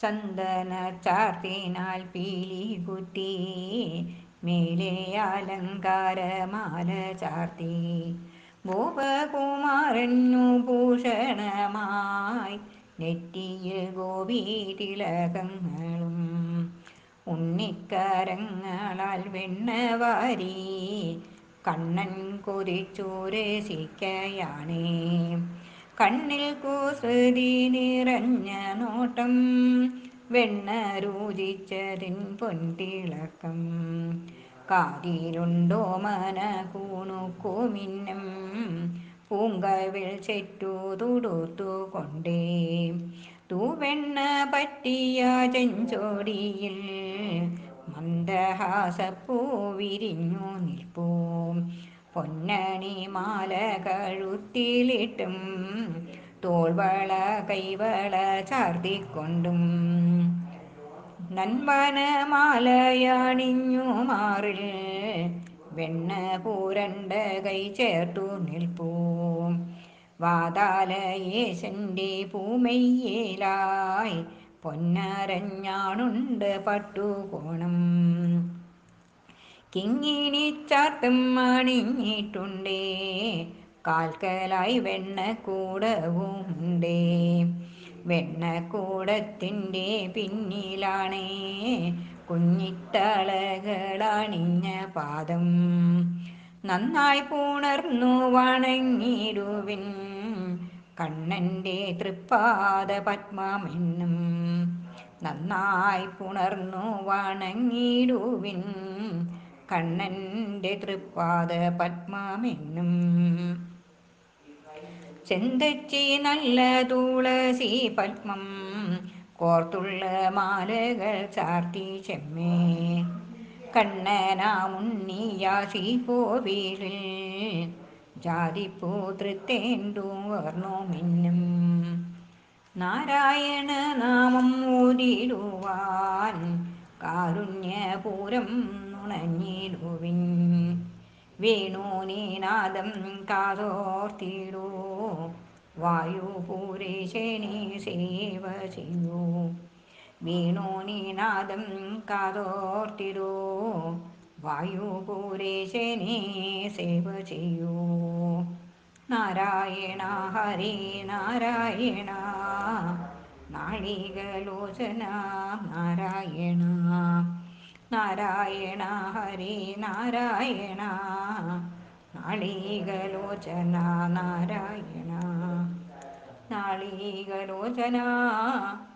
ചന്ദന ചാർത്തിനാൽ പീലി കുത്തി മേലെ അലങ്കാരമാല ചാർത്തി ഗോപകുമാരനു ഭൂഷണമായി നെറ്റിയിൽ ഗോപി തിലകങ്ങളും ഉണ്ണിക്കരങ്ങളാൽ വെണ്ണ വാരി കണ്ണൻ കൊതിച്ചു രസിക്കയാണേ കണ്ണിൽ കുസൃതി നിറഞ്ഞ നോട്ടം വെണ്ണ രുചിച്ചതിൻ പൊൻതിളക്കം കാതിലുണ്ടോ മന കൂണുക്കുമിന്നും പൂങ്കവിൽ ചെറ്റു തുടുത്തുകൊണ്ടേ തൂവെണ്ണ പറ്റിയ ചെഞ്ചോടിയിൽ മന്ദഹാസപ്പൂ വിരിഞ്ഞു നിൽപ്പൂ പൊന്നണി മാല കഴുത്തിലിട്ടും തോൾവള കൈവള ചാർത്തിക്കൊണ്ടും നന്മനമാലയണിഞ്ഞു മാറിൽ വെണ്ണ പൂരണ്ട കൈ ചേർത്തു നിൽപ്പൂ വാതാലയേശന്റെ പൂമയ്യേലായി പൊന്നരഞ്ഞാണുണ്ട് പട്ടുകോണം കിങ്ങിണി ചാർത്തും അണിഞ്ഞിട്ടുണ്ടേ കാൽക്കലായി വെണ്ണക്കൂടവും ഉണ്ടേ വെണ്ണക്കൂടത്തിൻ്റെ പിന്നിലാണേ കുഞ്ഞിത്തളകളണിഞ്ഞ പാദം നന്നായി പുണർന്നു വണങ്ങിടുവിൻ കണ്ണൻ്റെ തൃപ്പാദ പത്മമെന്നും നന്നായി പുണർന്നു വണങ്ങിടുവിൻ കണ്ണൻ്റെ തൃപ്പാദ പത്മമെന്നും ചെന്തച്ചി നല്ല തുളസി പത്മം കോർത്തുള്ള മാലകൾ ചാർത്തി ചെമ്മേ കണ്ണനാമുണ്ണിയാസി കോവിലിൽ ജാതിപൂതൃത്തേണ്ടു വർണ്ണു മിന്നും നാരായണ നാമം ഊതിടുവാൻ കാരുണ്യപൂരം നുണഞ്ഞിടുവിൻ വേണുനീനാദം കാതോർത്തിടൂ വായുപൂരേശനെ സേവ ചെയ്യൂ വേണുനീനാദം കാതോർത്തിടൂ വായുപൂരേശനെ സേവ ചെയ്യൂ നാരായണ ഹരേ നാരായണ നാളികലോചന നാരായണ നാരായണ ഹരേ നാരായണ നാളികലോചന നാരായണ നാളികലോചന